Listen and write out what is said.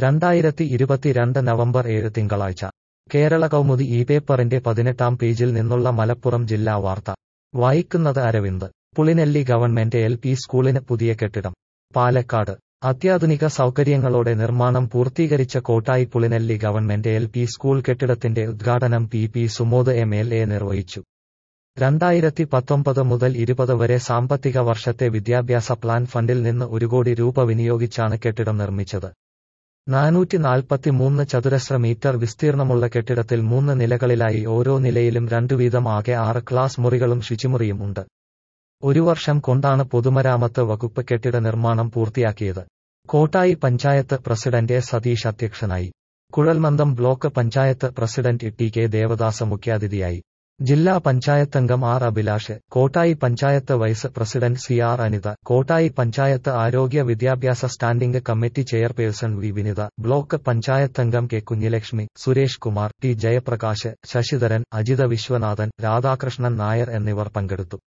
രണ്ടായിരത്തി ഇരുപത്തിരണ്ട് നവംബർ ഏഴ് തിങ്കളാഴ്ച കേരള കൗമുദി ഈ പേപ്പറിന്റെ പതിനെട്ടാം പേജിൽ നിന്നുള്ള മലപ്പുറം ജില്ലാ വാർത്ത വായിക്കുന്നത് Aravind Pulinelli government L P സ്കൂളിന് പുതിയ കെട്ടിടം പാലക്കാട് അത്യാധുനിക സൗകര്യങ്ങളോടെ നിർമ്മാണം പൂർത്തീകരിച്ച Kottayi Pulinelli government L P school കെട്ടിടത്തിന്റെ ഉദ്ഘാടനം P P Sumod M L A നിർവഹിച്ചു രണ്ടായിരത്തി പത്തൊമ്പത് മുതൽ ഇരുപത് വരെ സാമ്പത്തിക വർഷത്തെ വിദ്യാഭ്യാസ പ്ലാൻ ഫണ്ടിൽ നിന്ന് ഒരു കോടി രൂപ വിനിയോഗിച്ചാണ് കെട്ടിടം നിർമ്മിച്ചത് നാനൂറ്റി നാൽപ്പത്തിമൂന്ന് ചതുരശ്ര മീറ്റർ വിസ്തീർണമുള്ള കെട്ടിടത്തിൽ മൂന്ന് നിലകളിലായി ഓരോ നിലയിലും രണ്ടു വീതം ആകെ ആറ് ക്ലാസ് മുറികളും ശുചിമുറിയും ഉണ്ട് ഒരു വർഷം കൊണ്ടാണ് പൊതുമരാമത്ത് വകുപ്പ് കെട്ടിട നിർമ്മാണം പൂർത്തിയാക്കിയത് കോട്ടായി പഞ്ചായത്ത് പ്രസിഡന്റ് എ സതീഷ് അധ്യക്ഷനായി കുഴൽമന്ദം block panchayat president T K Devadasa മുഖ്യാതിഥിയായി ജില്ലാ പഞ്ചായത്തംഗം R Abhilash Kottayi panchayat vice president C R Anitha Kottayi panchayat ആരോഗ്യ വിദ്യാഭ്യാസ standing committee chairperson V Vinitha block പഞ്ചായത്തംഗം കെ കുഞ്ഞിലക്ഷ്മി സുരേഷ് കുമാർ ടി ജയപ്രകാശ് ശശിധരൻ അജിത വിശ്വനാഥൻ രാധാകൃഷ്ണൻ നായർ എന്നിവർ പങ്കെടുത്തു